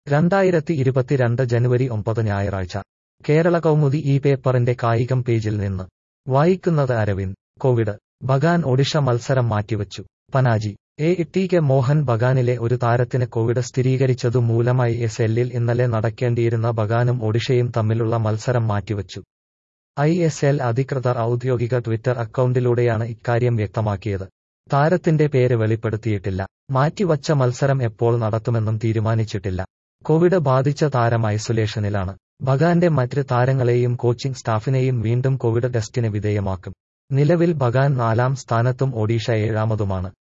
രണ്ടായിരത്തി ഇരുപത്തിരണ്ട് ജനുവരി ഒമ്പത് ഞായറാഴ്ച കേരള കൗമുദി ഈ പേപ്പറിന്റെ കായികം പേജിൽ നിന്ന് വായിക്കുന്നത് അരവിന്ദ് കോവിഡ് ബഗാൻ ഒഡിഷ മത്സരം മാറ്റിവച്ചു Panaji A T K Mohan ബഗാനിലെ ഒരു താരത്തിന് കോവിഡ് സ്ഥിരീകരിച്ചതു മൂലമായി എസ് എല്ലിൽ ഇന്നലെ നടക്കേണ്ടിയിരുന്ന ബഗാനും ഒഡിഷയും തമ്മിലുള്ള മത്സരം മാറ്റിവച്ചു ഐ എസ് എൽ അധികൃതർ ഔദ്യോഗിക ട്വിറ്റർ അക്കൗണ്ടിലൂടെയാണ് ഇക്കാര്യം വ്യക്തമാക്കിയത് താരത്തിന്റെ പേര് വെളിപ്പെടുത്തിയിട്ടില്ല മാറ്റിവച്ച മത്സരം എപ്പോൾ നടത്തുമെന്നും തീരുമാനിച്ചിട്ടില്ല കോവിഡ് ബാധിച്ച താരം ഐസൊലേഷനിലാണ് ബഗാന്റെ മറ്റ് താരങ്ങളെയും കോച്ചിംഗ് സ്റ്റാഫിനെയും വീണ്ടും കോവിഡ് ടെസ്റ്റിന് വിധേയമാക്കും നിലവിൽ ബഗാൻ നാലാം സ്ഥാനത്തും ഒഡീഷ ഏഴാമതുമാണ്